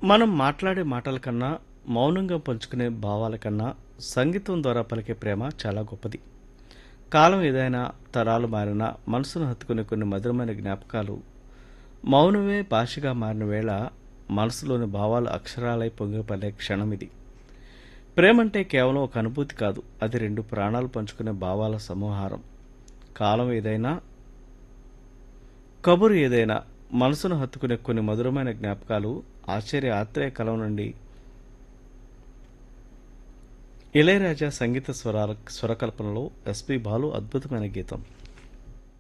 మనం మాట్లాడే మాటల కన్నా మౌనంగా పంచుకునే భావాల కన్నా సంగీతం ద్వారా పలికే ప్రేమ చాలా గొప్పది కాలం ఏదైనా తరాలు మారినా మనసును హత్తుకునే కొన్ని మధురమైన జ్ఞాపకాలు మౌనమే భాషగా మారిన వేళ మనసులోని భావాలు అక్షరాలై పొంగిపడే క్షణం ఇది ప్రేమంటే కేవలం ఒక అనుభూతి కాదు అది రెండు ప్రాణాలు పంచుకునే భావాల సమూహారం కాలం ఏదైనా కబురు ఏదైనా మనసును హత్తుకునే కొన్ని మధురమైన జ్ఞాపకాలు ఆశ్చర్య ఆత్రేయ కలం నుండి ఇళయరాజా సంగీత స్వరాల స్వరకల్పనలో ఎస్పి బాలు అద్భుతమైన గీతం